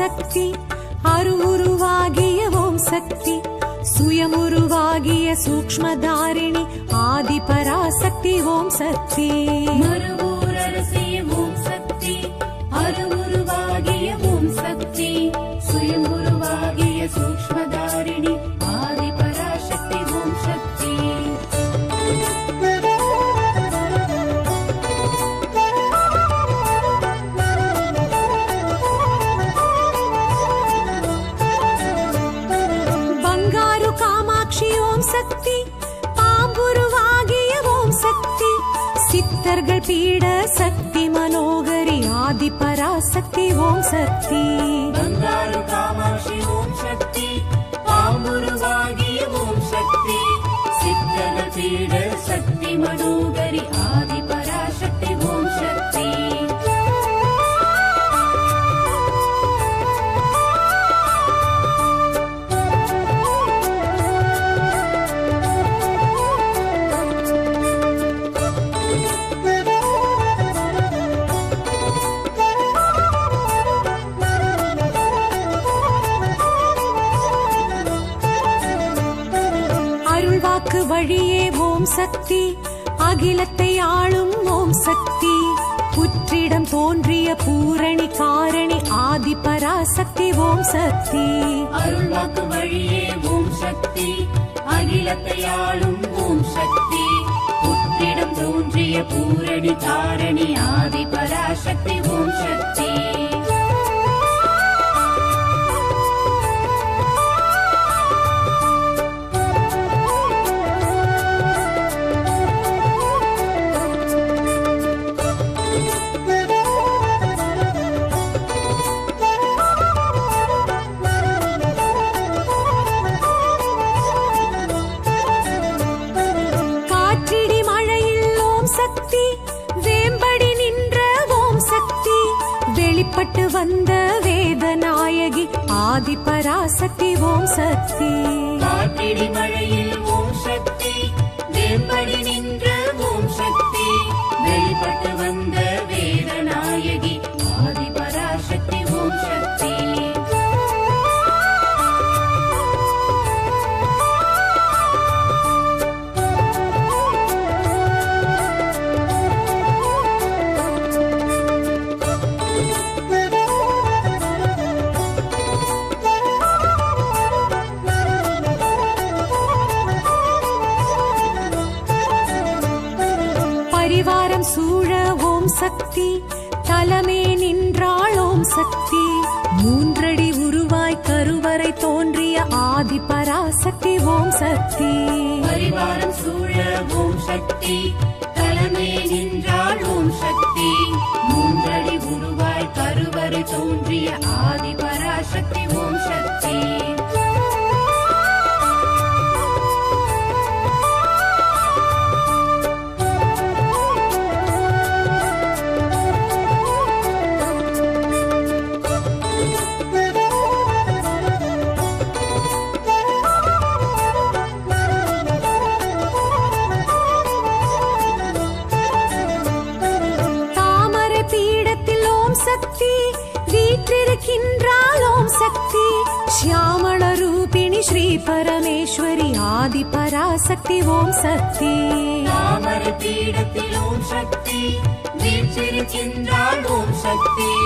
சக்தி அருவுருவாகிய ஓம் சக்தி சுயமுருவாகிய சூக்ஷ்மதாரிணி ஆதி பராசக்தி ஓம் சக்தி மறுவூரரசே ஓம் சக்தி அருவுருவாகிய ஓம் சக்தி சுயம்புருவாகிய சூக்ஷ்மதாரிணி ஆதி பராசக்தி ஓம் சக்தி ಬಂಗಾರು ಕಾಮಾಕ್ಷಿ ಓಂ சக்தி பாம்புருவாகிய ஓம் சக்தி சித்தர்கள் பீட சக்தி மனோகரி ஆதி பராசக்தி ஓம் சக்தி ಬಂಗಾರು ಕಾಮಾಕ್ಷಿ ಓಂ ಶಕ್ತಿ ಪಾಂಬುರುವಾಗಿಯ ಓಂ ಶಕ್ತಿ ಸಿದ್ಧನ ಪೀಡ ಶಕ್ತಿ ಮನೋಗರಿ ಆದಿ ಪರಾಶಕ್ತಿ ಓಂ ಶಕ್ತಿ அருள்வாக்கு வழியே ஓம் சக்தி அகிலத்தை ஆளும் ஓம் சக்தி புற்றிடம் தோன்றிய பூரணி காரணி ஆதி பராசக்தி ஓம் சக்தி அருள்வாக்கு வழியே ஓம் சக்தி அகிலத்தை ஆளும் ஓம் சக்தி புத்திடம் தோன்றிய பூரணி தாரணி ஆதி பராசக்தி ஓம் சக்தி காற்றிடி மழையில் ஓம் சக்தி வேம்படி நின்ற ஓம் சக்தி வெளிப்பட்டு வந்த வேதநாயகி ஆதி பராசக்தி ஓம் சக்தி காற்றிடி மழையில் ஓம் சக்தி வேம்படி நின்ற ஓம் சக்தி வெளிப்பட்டு வந்த வேதநாயகி ஆதி பராசக்தி ஓம் சக்தி பரிவாரம் சூழ ஓம் சக்தி தலமே நின்றாள் ஓம் சக்தி மூன்றடி உருவாய் கருவறை தோன்றிய ஆதி பராசக்தி ஓம் சக்தி பரிவாரம் சூழ ஓம் சக்தி தலைமை நின்றாள் ஓம் சக்தி மூன்றடி உருவாய் கருவறை தோன்றிய ஆதி பராசக்தி ஓம் சக்தி தாமரை பீடத்தில் ஓம் சக்தி வீற்றிருக்கின்றாள் ஓம் சக்தி சியாமள ரூபிணி ஸ்ரீ பரமேஸ்வரி ஆதி பராசக்தி ஓம் சக்தி தாமரை பீடத்தில் ஓம் சக்தி வீற்றிருக்கின்றாள் ஓம் சக்தி